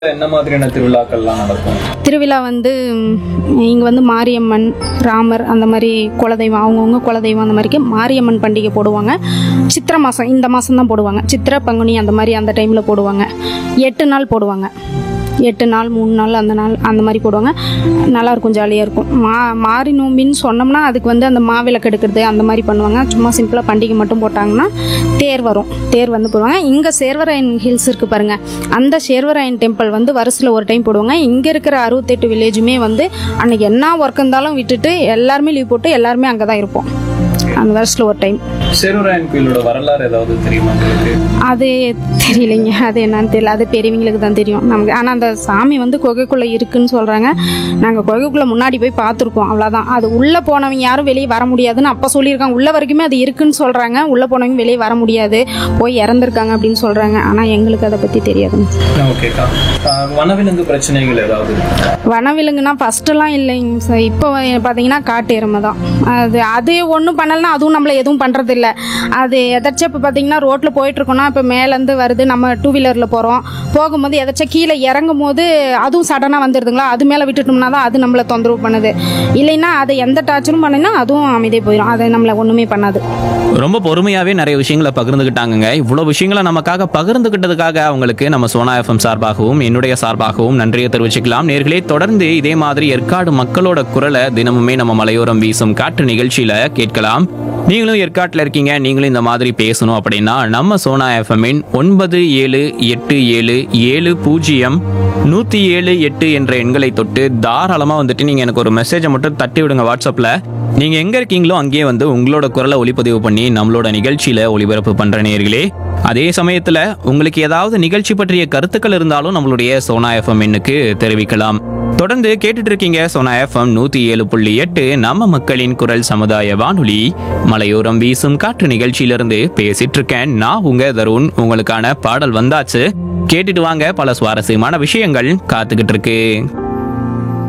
என்ன மாதிரியான திருவிழாக்கள்லாம் நடக்கும் திருவிழா வந்து இங்கே வந்து மாரியம்மன் ராமர் அந்த மாதிரி குலதெய்வம் அவங்கவுங்க குலதெய்வம் அந்த மாதிரிக்கு மாரியம்மன் பண்டிகை போடுவாங்க சித்திரை மாதம் இந்த மாதம் தான் போடுவாங்க சித்திரை பங்குனி அந்த மாதிரி அந்த டைமில் போடுவாங்க எட்டு நாள் போடுவாங்க எட்டு நாள் மூணு நாள் அந்த நாள் அந்த மாதிரி போடுவாங்க நல்லா இருக்கும் ஜாலியாக இருக்கும் மா மாரி நோம்பின்னு சொன்னோம்னா அதுக்கு வந்து அந்த மாவிளக்கு எடுக்கிறது அந்த மாதிரி பண்ணுவாங்க சும்மா சிம்பிளாக பண்டிகை மட்டும் போட்டாங்கன்னா தேர் வரும் தேர் வந்து போடுவாங்க இங்கே சேர்வராயன் ஹில்ஸ் இருக்குது பாருங்க அந்த சேர்வராயன் டெம்பிள் வந்து வருஷத்தில் ஒரு டைம் போடுவாங்க இங்கே இருக்கிற அறுபத்தெட்டு வில்லேஜுமே வந்து அன்னைக்கு என்ன ஒர்க் இருந்தாலும் விட்டுட்டு எல்லாருமே லீவ் போட்டு எல்லாருமே அங்கே தான் இருப்போம் அந்த வருஷத்தில் ஒரு டைம் சேருராயன் கோயிலோட வரலாறு ஏதாவது தெரியுமா உங்களுக்கு அது தெரியலைங்க அது என்னன்னு தெரியல அது பெரியவங்களுக்கு தான் தெரியும் நமக்கு ஆனால் அந்த சாமி வந்து குகைக்குள்ளே இருக்குன்னு சொல்கிறாங்க நாங்கள் குகைக்குள்ளே முன்னாடி போய் பார்த்துருக்கோம் அவ்வளோதான் அது உள்ளே போனவங்க யாரும் வெளியே வர முடியாதுன்னு அப்போ சொல்லியிருக்காங்க உள்ள வரைக்குமே அது இருக்குன்னு சொல்கிறாங்க உள்ளே போனவங்க வெளியே வர முடியாது போய் இறந்துருக்காங்க அப்படின்னு சொல்கிறாங்க ஆனால் எங்களுக்கு அதை பற்றி தெரியாதுங்க ஓகேக்கா ஆஹ் வனவிலங்கு பிரச்சனைகள் ஏதாவது இருக்கா? வனவிலங்குனா ஃபஸ்ட்டெல்லாம் இல்லைங்க சார் இப்போ பார்த்தீங்கன்னா காட்டு எருமை தான் அது அது ஒன்றும் பண்ணலைன்னா அதுவும் நம்மளை எதுவும் பண்ணுறது இல்லை அது எதாச்சும் இப்போ பார்த்தீங்கன்னா ரோட்டில் போயிட்டுருக்கோன்னா இப்போ மேலேருந்து வருது நம்ம டூ வீலரில் போகிறோம் போகும்போது எதாச்சும் கீழே இறங்கும் போது அதுவும் சடனாக வந்துடுதுங்களா அது மேலே விட்டுட்டோம்னா தான் அது நம்மளை தொந்தரவு பண்ணுது இல்லைன்னா அதை எந்த டார்ச்சரும் பண்ணினா அதுவும் அமைதியாக போயிடும் அது நம்மளை ஒன்றுமே பண்ணாது ரொம்ப பொறுமையாவே நிறைய விஷயங்களை பகிர்ந்துக்கிட்டாங்கங்க இவ்வளவு விஷயங்களை நமக்காக பகிர்ந்துக்கிட்டதுக்காக அவங்களுக்கு நம்ம சோனா எஃப்எம் சார்பாகவும் என்னுடைய சார்பாகவும் நன்றியை தெரிவிச்சுக்கலாம் நேர்களே தொடர்ந்து இதே மாதிரி ஏற்காடு மக்களோட குரலை தினமுமே நம்ம மலையோரம் வீசும் காற்று நிகழ்ச்சியில கேட்கலாம் நீங்களும் ஏற்காட்டில் இருக்கீங்க நீங்களும் இந்த மாதிரி பேசணும் அப்படின்னா நம்ம சோனா எஃப்எம்மின் ஒன்பது ஏழு எட்டு ஏழு ஏழு பூஜ்ஜியம் நூற்றி ஏழு எட்டு என்ற எண்களை தொட்டு தாராளமாக வந்துட்டு நீங்கள் எனக்கு ஒரு மெசேஜை மட்டும் தட்டி விடுங்க வாட்ஸ்அப்பில் நீங்க எங்க இருக்கீங்களோ அங்கேயே வந்து உங்களோட குரலை ஒளிப்பதிவு பண்ணி நம்மளோட நிகழ்ச்சியில ஒளிபரப்பு பண்ற நேயர்களே அதே சமயத்துல உங்களுக்கு ஏதாவது நிகழ்ச்சி பற்றிய கருத்துக்கள் இருந்தாலும் நம்மளுடைய சோனா எஃப்எம் எண்ணுக்கு தெரிவிக்கலாம் தொடர்ந்து கேட்டுட்டு இருக்கீங்க சோனா எஃப்எம் நூத்தி ஏழு புள்ளி எட்டு நம்ம மக்களின் குரல் சமுதாய வானொலி மலையோரம் வீசும் காற்று நிகழ்ச்சியிலிருந்து பேசிட்டு இருக்கேன் நான் உங்க தருண் உங்களுக்கான பாடல் வந்தாச்சு கேட்டுட்டு வாங்க பல சுவாரஸ்யமான விஷயங்கள் காத்துக்கிட்டு இருக்கு